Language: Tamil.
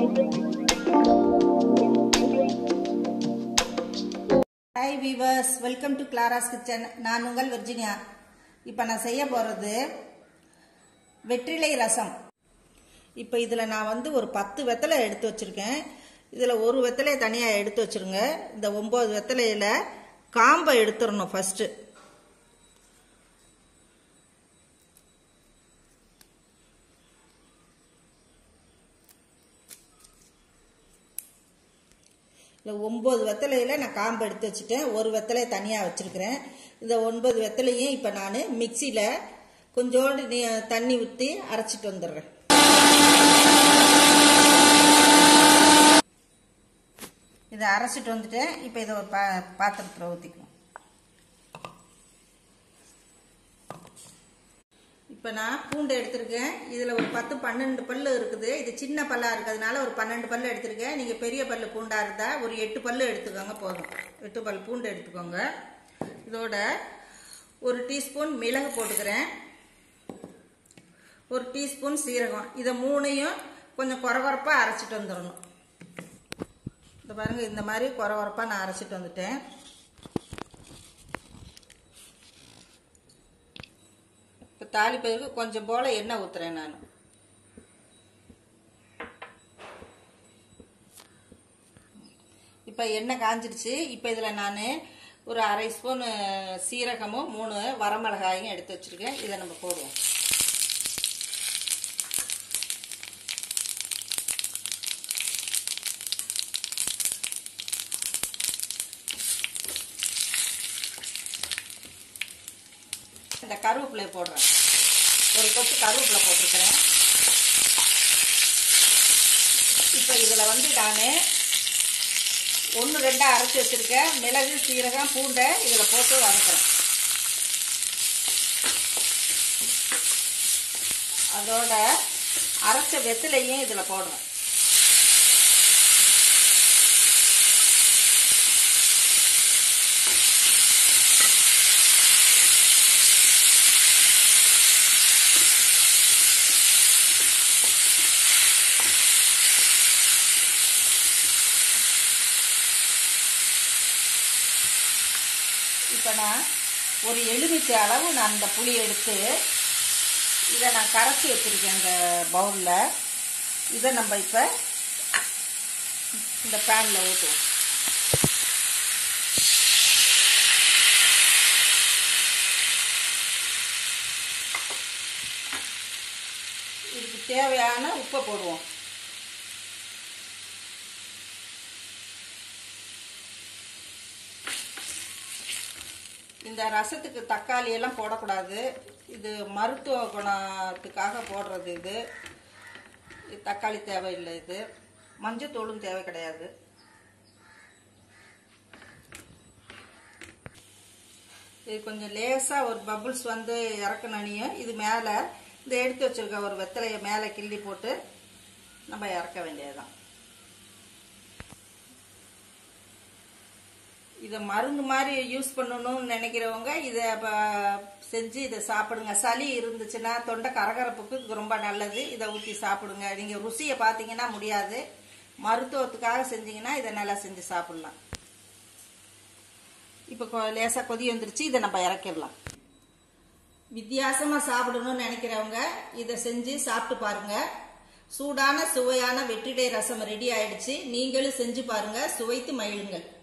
hi viewers welcome to Clara's kitchen நான் உங்கள் விர்ஜினியா இப்போ நான் செய்ய போகிறது வெற்றிலை ரசம் இப்போ இதில் நான் வந்து ஒரு பத்து வெத்தலை எடுத்து வச்சுருக்கேன் இதில் ஒரு வெத்தலையை தனியாக எடுத்து வச்சுருங்க இந்த ஒம்பது வெத்தலையில் காம்பை எடுத்துடணும் ஃபஸ்ட்டு இல்லை ஒம்பது வெத்தலையில் நான் காம்பு எடுத்து வச்சுட்டேன் ஒரு வெத்தலையை தனியாக வச்சுருக்கிறேன் இந்த ஒன்பது வெத்தலையும் இப்போ நான் மிக்சியில் கொஞ்சோண்டு நீ தண்ணி ஊற்றி அரைச்சிட்டு வந்துடுறேன் இதை அரைச்சிட்டு வந்துட்டேன் இப்போ இதை ஒரு பா பாத்திரத்தில் ஊற்றிக்குவோம் இப்போ நான் பூண்டு எடுத்திருக்கேன் இதில் ஒரு பத்து பன்னெண்டு பல்லு இருக்குது இது சின்ன பல்லாக இருக்கிறதுனால ஒரு பன்னெண்டு பல்லு எடுத்திருக்கேன் நீங்கள் பெரிய பல்லு பூண்டாக இருந்தால் ஒரு எட்டு பல்லு எடுத்துக்கோங்க போதும் எட்டு பல் பூண்டு எடுத்துக்கோங்க இதோட ஒரு டீஸ்பூன் மிளகு போட்டுக்கிறேன் ஒரு டீஸ்பூன் சீரகம் இதை மூணையும் கொஞ்சம் குறகுறப்பாக அரைச்சிட்டு வந்துடணும் இந்த பாருங்கள் இந்த மாதிரி குறகுறப்பாக நான் அரைச்சிட்டு வந்துட்டேன் இப்போ தாளிப்பதற்கு கொஞ்சம் போல் எண்ணெய் ஊற்றுறேன் நான் இப்போ எண்ணெய் காஞ்சிடுச்சு இப்போ இதில் நான் ஒரு அரை ஸ்பூன் சீரகமும் மூணு வரமிளகாயும் எடுத்து வச்சுருக்கேன் இதை நம்ம போடுவோம் இந்த கருவேப்பிலை போடுறேன் ஒரு கொத்து கருவேப்பிலை போட்டிருக்கிறேன் இப்போ இதில் வந்து நான் ஒன்று ரெண்டாக அரைச்சி வச்சுருக்கேன் மிளகு சீரகம் பூண்டை இதில் போட்டு வதக்குறேன் அதோட அரைச்ச வெத்திலையும் இதில் போடுறேன் இப்போ நான் ஒரு எலுமிச்சை அளவு நான் அந்த புளி எடுத்து இதை நான் கரைச்சி வச்சுருக்கேன் இந்த பவுலில் இதை நம்ம இப்போ இந்த பேனில் ஊற்றுவோம் இதுக்கு தேவையான உப்பை போடுவோம் இந்த ரசத்துக்கு தக்காளி எல்லாம் போடக்கூடாது இது மருத்துவ குணத்துக்காக போடுறது இது தக்காளி தேவையில்லை இது மஞ்சத்தூளும் தேவை கிடையாது இது கொஞ்சம் லேசாக ஒரு பபுள்ஸ் வந்து இறக்கணும் இது மேலே இந்த எடுத்து வச்சிருக்க ஒரு வெத்தலையை மேலே கிள்ளி போட்டு நம்ம இறக்க வேண்டியதுதான் இதை மருந்து மாதிரி யூஸ் பண்ணணும்னு நினைக்கிறவங்க இதை செஞ்சு இதை சாப்பிடுங்க சளி இருந்துச்சுன்னா தொண்டை கரகரப்புக்கு இது ரொம்ப நல்லது இதை ஊற்றி சாப்பிடுங்க நீங்கள் ருசியை பார்த்தீங்கன்னா முடியாது மருத்துவத்துக்காக செஞ்சீங்கன்னா இதை நல்லா செஞ்சு சாப்பிடலாம் இப்போ லேசாக கொதி வந்துருச்சு இதை நம்ம இறக்கிடலாம் வித்தியாசமாக சாப்பிடணும்னு நினைக்கிறவங்க இதை செஞ்சு சாப்பிட்டு பாருங்க சூடான சுவையான வெற்றிடை ரசம் ரெடி ஆயிடுச்சு நீங்களும் செஞ்சு பாருங்க சுவைத்து மகிழுங்கள்